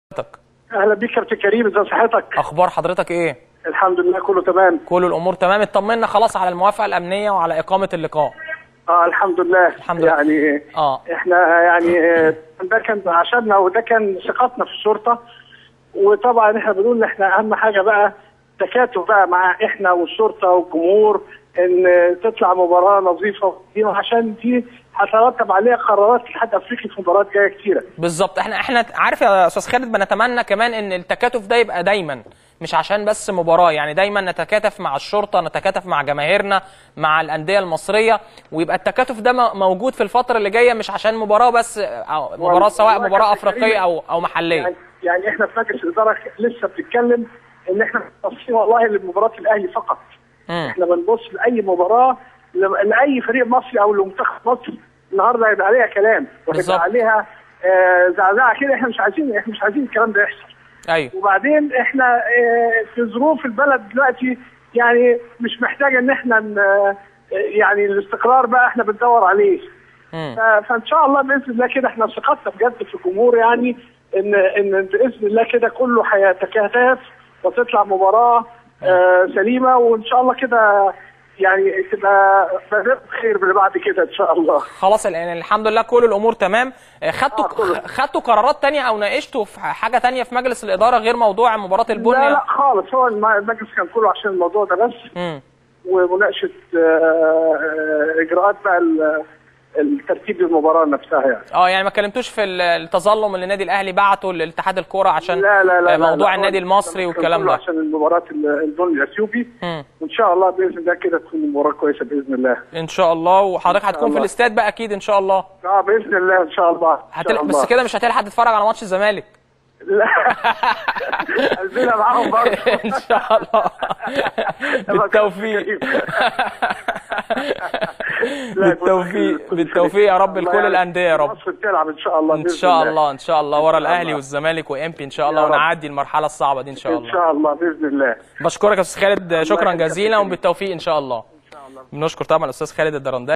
حضرتك اهلا بيك كابتن كريم ازي صحتك اخبار حضرتك ايه الحمد لله كله تمام كل الامور تمام اطمنا خلاص على الموافقه الامنيه وعلى اقامه اللقاء اه الحمد لله الحمد لله. يعني اه احنا يعني آه، ده كان عشاننا وده كان ثقتنا في الشرطه وطبعا احنا بنقول ان احنا اهم حاجه بقى تكاتف بقى مع احنا والشرطه والجمهور ان تطلع مباراه نظيفه وقديمة عشان دي هترتب عليها قرارات الاتحاد الافريقي في مباريات جايه كتيره بالظبط احنا احنا عارف يا استاذ خالد بنتمنى كمان ان التكاتف ده يبقى دايما مش عشان بس مباراه يعني دايما نتكاتف مع الشرطه نتكاتف مع جماهيرنا مع الانديه المصريه ويبقى التكاتف ده م- موجود في الفتره اللي جايه مش عشان مباراه بس أو مباراه والله سواء مباراه كابتن افريقيه كريم، او او محليه يعني, يعني احنا في مجلس الاداره لسه بنتكلم ان احنا باصين والله لمباراه الاهلي فقط مم. احنا بنبص لاي مباراه ل- لاي فريق مصري او لمنتخب مصر النهارده هيبقى عليها كلام بالظبط. وهيبقى عليها آه، زعزعه كده احنا مش عايزين احنا مش عايزين الكلام ده يحصل ايوه وبعدين احنا آه، في ظروف البلد دلوقتي يعني مش محتاجه ان احنا ن- آه، يعني الاستقرار بقى احنا بندور عليه مم. ف- فان شاء الله باذن الله كده احنا ثقتنا بجد في الجمهور يعني ان ان باذن الله كده كله هيتكاتف وتطلع مباراه آه سليمه وان شاء الله كده يعني تبقى بدأت خير اللي بعد كده ان شاء الله خلاص يعني الحمد لله كل الامور تمام آه، خدتوا آه، كله. خدتوا قرارات تانية او ناقشتوا في حاجه تانية في مجلس الاداره غير موضوع مباراه البنيه لا لا خالص هو الم- المجلس كان كله عشان الموضوع ده بس مم. ومناقشه آه، آه، اجراءات بقى ال- الترتيب للمباراه نفسها يعني اه يعني ما كلمتوش في ال- التظلم اللي النادي الاهلي بعته لاتحاد الكوره عشان لا لا لا آه، موضوع لا، النادي هو المصري كان والكلام كله ده عشان المباراه ال- البن الاثيوبي مم. وان شاء الله باذن الله كده تكون مباراه كويسه باذن الله ان شاء الله وحضرتك إن شاء هتكون في الله. الاستاد بقى اكيد ان شاء الله اه باذن الله ان شاء الله إن شاء هتل... الله. بس كده مش هتلحق تتفرج على ماتش الزمالك لا قلبنا معاهم برضه ان شاء الله بالتوفيق لا، بالتوفيق كل- بالتوفيق يا رب الله لكل يعني الانديه يا رب مصر بتلعب ان شاء الله ان بإذن شاء الله ان شاء الله ورا إن شاء الاهلي الله. والزمالك وامبي ان شاء الله يا رب. ونعدي المرحله الصعبه دي ان شاء ان الله شاء الله باذن الله بشكرك يا استاذ خالد شكرا يخليك يا جزيلا كابتن. وبالتوفيق ان شاء الله ان شاء الله بنشكر طبعا الاستاذ خالد الدرندلي